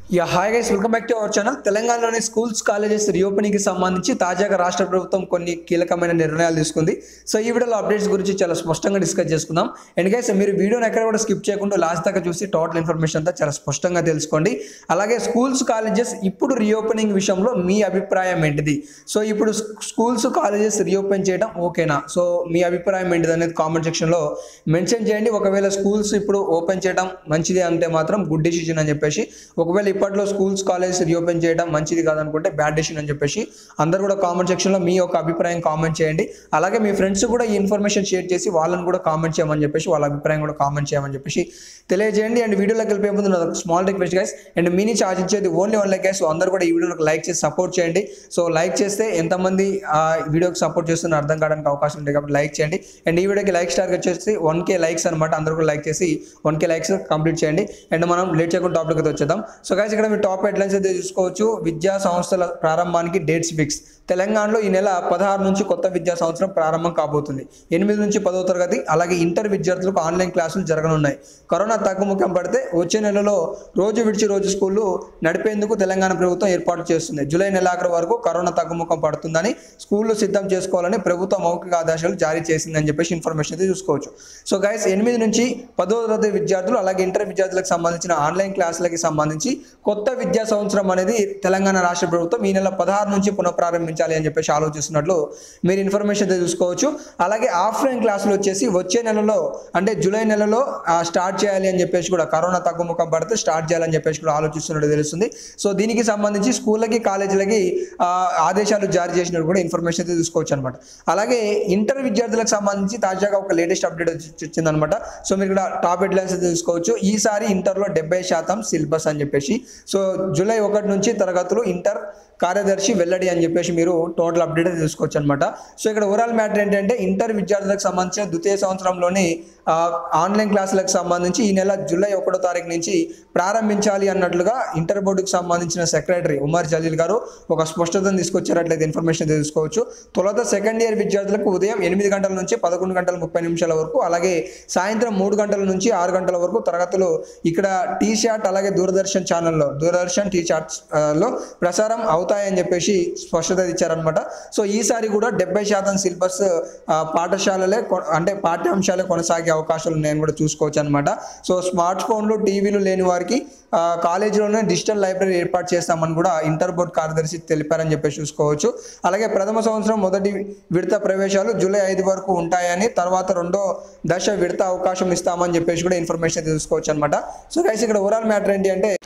yeah hi guys welcome back to our channel తెలంగాణలోని schools colleges reopening కి సంబంధించి తాజాగా రాష్ట్ర ప్రభుత్వం కొన్ని కీలకమైన నిర్ణయాలు తీసుకుంది సో ఈ వీడియోలో అప్డేట్స్ గురించి చాలా స్పష్టంగా డిస్కస్ చేసుకుందాం అండ్ గైస్ మీరు వీడియోని ఎక్కడ కూడా స్కిప్ చేయకుండా లాస్ట్ దాకా చూసి టోటల్ ఇన్ఫర్మేషన్ అంతా చాలా స్పష్టంగా తెలుసుకోండి అలాగే స్కూల్స్ కాలేజెస్ ఇప్పుడు రీఓపెనింగ్ విషయంలో మీ అభిప్రాయం ఏంటిది సో ఇప్పుడు స్కూల్స్ కాలేజెస్ రీఓపెన్ చేయడం ఓకేనా సో మీ అభిప్రాయం ఏంటిది అనేది కామెంట్ సెక్షన్లో మెన్షన్ చేయండి ఒకవేళ స్కూల్స్ ఇప్పుడు ఓపెన్ చేయడం మంచిది అంటే మాత్రం గుడ్ డెసిషన్ అని చెప్పేసి ఒకవేళ ఇప్పట్లో స్కూల్స్ కాలేజెస్ రీఓపెన్ చేయడం మంచిది కాదనుకుంటే బ్యాడ్ డెసిషన్ అని చెప్పేసి అందరూ కూడా కామెంట్ సెక్షన్లో మీ యొక్క అభిప్రాయం కామెంట్ చేయండి అలాగే మీ ఫ్రెండ్స్ కూడా ఈ ఇన్ఫర్మేషన్ షేర్ చేసి వాళ్ళని కూడా కామెంట్ చేయమని చెప్పేసి వాళ్ళ అభిప్రాయం కూడా కామెంట్ చేయమని చెప్పేసి తెలియజేయండి అండ్ వీడియోలోకి వెళ్ళిపోయే ముందు నాది స్మాల్ రిక్వెస్ట్ గైస్ అండ్ మీ నుంచి ఆశించేది only one like guys so అందరూ కూడా ఈ వీడియోకి లైక్ చేసి సపోర్ట్ చేయండి సో లైక్ చేస్తే ఎంతమంది ఆ వీడియోకి సపోర్ట్ చేస్తున్న అర్థం కావడానికి అవకాశం ఉంది కాబట్టి లైక్ చేయండి అండ్ ఈ వీడియోకి లైక్ స్టార్ వచ్చేసి వన్ కే లైక్స్ అనమాట అందరూ కూడా లైక్ చేసి వన్ కే లైక్స్ కంప్లీట్ చేయండి అండ్ మనం లేట్ చేయకుండా టాపిక్ అయితే వచ్చేద్దాం సో గైస్ ఇక్కడ మీరు టాప్ హెడ్లైన్స్ అయితే చూసుకోవచ్చు విద్యా సంస్థల ప్రారంభానికి డేట్స్ ఫిక్స్ తెలంగాణలో ఈ నెల పదహారు నుంచి కొత్త విద్యా సంవత్సరం ప్రారంభం కాబోతుంది ఎనిమిది నుంచి పదో తరగతి అలాగే ఇంటర్ విద్యార్థులకు ఆన్లైన్ క్లాసులు జరగనున్నాయి కరోనా తగ్గుముఖం పడితే వచ్చే నెలలో రోజు విడిచి రోజు స్కూళ్ళు నడిపేందుకు తెలంగాణ ప్రభుత్వం ఏర్పాటు చేస్తుంది జూలై నెలాఖరు వరకు కరోనా తగ్గుముఖం పడుతుందని స్కూళ్ళు సిద్ధం చేసుకోవాలని ప్రభుత్వం మౌఖిక ఆదేశాలు జారీ చేసిందని చెప్పేసి ఇన్ఫర్మేషన్ అయితే చూసుకోవచ్చు సో గైస్ ఎనిమిది నుంచి పదో తరగతి విద్యార్థులు అలాగే ఇంటర్ విద్యార్థులకు సంబంధించిన ఆన్లైన్ క్లాసులకి సంబంధించి కొత్త విద్యా సంవత్సరం అనేది తెలంగాణ రాష్ట్ర ప్రభుత్వం ఈ నెల పదహారు నుంచి పునఃప్రారంభించాలి అని చెప్పేసి ఆలోచిస్తున్నట్లు మీరు ఇన్ఫర్మేషన్ అయితే చూసుకోవచ్చు అలాగే ఆఫ్లైన్ క్లాసులు వచ్చేసి వచ్చే నెలలో అంటే జూలై నెలలో ఆ, స్టార్ట్ చేయాలి అని చెప్పేసి కూడా కరోనా తగ్గుముఖం పడితే స్టార్ట్ చేయాలని చెప్పేసి కూడా ఆలోచిస్తున్నట్టు తెలుస్తుంది సో దీనికి సంబంధించి స్కూళ్ళకి కాలేజీలకి ఆ, ఆదేశాలు జారీ చేసినట్టు కూడా ఇన్ఫర్మేషన్ అయితే చూసుకోవచ్చు అనమాట అలాగే ఇంటర్ విద్యార్థులకు సంబంధించి తాజాగా ఒక లేటెస్ట్ అప్డేట్ వచ్చిందనమాట సో మీరు ఇక్కడ టాప్ హెడ్లైన్స్ అయితే చూసుకోవచ్చు ఈసారి ఇంటర్లో డెబ్బై శాతం సిలబస్ అని చెప్పేసి సో జూలై ఒకటి నుంచి తరగతులు ఇంటర్ కార్యదర్శి వెల్లడి అని చెప్పేసి మీరు టోటల్ అప్డేట్ అయితే చూసుకోవచ్చు అనమాట సో ఇక్కడ ఓవరాల్ మ్యాటర్ ఏంటంటే ఇంటర్ విద్యార్థులకు సంబంధించిన ద్వితీయ సంవత్సరంలోని ఆ, ఆన్లైన్ క్లాసులకు సంబంధించి ఈ నెల జూలై ఒకటో తారీఖు నుంచి ప్రారంభించాలి అన్నట్లుగా ఇంటర్ బోర్డుకు సంబంధించిన సెక్రటరీ ఉమర్ జలీల్ గారు ఒక స్పష్టతను తీసుకొచ్చారట్లయితే ఇన్ఫర్మేషన్ తెలుసుకోవచ్చు తొలుత సెకండ్ ఇయర్ విద్యార్థులకు ఉదయం ఎనిమిది గంటల నుంచి పదకొండు గంటల ముప్పై నిమిషాల వరకు అలాగే సాయంత్రం మూడు గంటల నుంచి ఆరు గంటల వరకు తరగతులు ఇక్కడ టీ షాట్ అలాగే దూరదర్శన్ ఛానల్లో దూరదర్శన్ టీ షాట్స్ ఆ, లో ప్రసారం అవుతాయని చెప్పేసి స్పష్టత ఇచ్చారనమాట సో ఈసారి కూడా డెబ్బై శాతం సిలబస్ ఆ, పాఠశాలలే కొ- అంటే పాఠ్యాంశాలే కొనసాగే అవకాశాలు ఉన్నాయని కూడా చూసుకోవచ్చు అనమాట సో స్మార్ట్ ఫోన్లు టీవీలు లేని వారికి ఆ, కాలేజీలోనే డిజిటల్ లైబ్రరీ ఏర్పాటు చేస్తామని కూడా ఇంటర్ బోర్డ్ కార్యదర్శి తెలిపారని చెప్పేసి చూసుకోవచ్చు అలాగే ప్రథమ సంవత్సరం మొదటి విడత ప్రవేశాలు జూలై ఐదు వరకు ఉంటాయని తర్వాత రెండో దశ విడత అవకాశం ఇస్తామని చెప్పేసి కూడా ఇన్ఫర్మేషన్ తెలుసుకోవచ్చు అనమాట సో గైస్ ఇక్కడ ఓవరాల్ మ్యాటర్ ఏంటి అంటే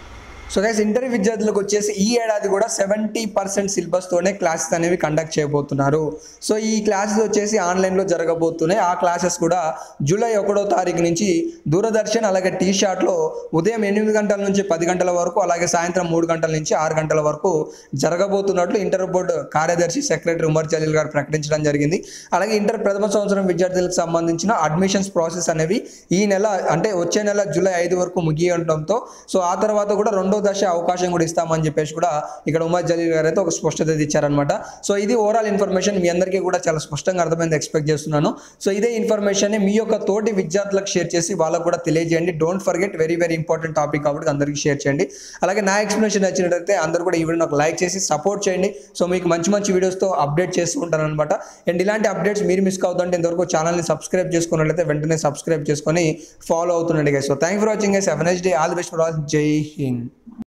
సో గైస్ ఇంటర్ విద్యార్థులకు వచ్చేసి ఈ ఏడాది కూడా సెవెంటీ పర్సెంట్ సిలబస్తోనే క్లాసెస్ అనేవి కండక్ట్ చేయబోతున్నారు సో ఈ క్లాసెస్ వచ్చేసి ఆన్లైన్లో జరగబోతున్నాయి ఆ క్లాసెస్ కూడా జూలై ఒకటో తారీఖు నుంచి దూరదర్శన్ అలాగే టీ షాట్లో ఉదయం ఎనిమిది గంటల నుంచి పది గంటల వరకు అలాగే సాయంత్రం మూడు గంటల నుంచి ఆరు గంటల వరకు జరగబోతున్నట్లు ఇంటర్ బోర్డు కార్యదర్శి సెక్రటరీ ఉమర్ జలీల్ గారు ప్రకటించడం జరిగింది అలాగే ఇంటర్ ప్రథమ సంవత్సరం విద్యార్థులకు సంబంధించిన అడ్మిషన్స్ ప్రాసెస్ అనేవి ఈ నెల అంటే వచ్చే నెల జూలై ఐదు వరకు ముగియడంతో సో ఆ తర్వాత కూడా రెండో దశ అవకాశం కూడా ఇస్తామని చెప్పేసి కూడా ఇక్కడ ఉమర్ జలీల్ గారు అయితే ఒక స్పష్టత ఇచ్చారనమాట సో ఇది ఓవరాల్ ఇన్ఫర్మేషన్ మీ అందరికీ కూడా చాలా స్పష్టంగా అర్థమైంది ఎక్స్పెక్ట్ చేస్తున్నాను సో ఇదే ఇన్ఫర్మేషన్ మీ యొక్క తోటి విద్యార్థులకు షేర్ చేసి వాళ్ళకు కూడా తెలియజేయండి don't forget very very important topic కాబట్టి అందరికీ షేర్ చేయండి అలాగే నా ఎక్స్ప్లెనేషన్ నచ్చినట్లయితే అందరూ కూడా ఈ వీడియో నాకు లైక్ చేసి సపోర్ట్ చేయండి సో మీకు మంచి మంచి వీడియోస్తో అప్డేట్ చేస్తూ ఉంటాను అనమాట అండ్ ఇలాంటి అప్డేట్స్ మీరు మిస్ అవుతుంటే ఇంతవరకు ఛానల్ని సబ్స్క్రైబ్ చేసుకున్నట్లయితే వెంటనే సబ్స్క్రైబ్ చేసుకొని ఫాలో అవుతుండండి guys so thank for watching guys have next day all the best for all Jai Hind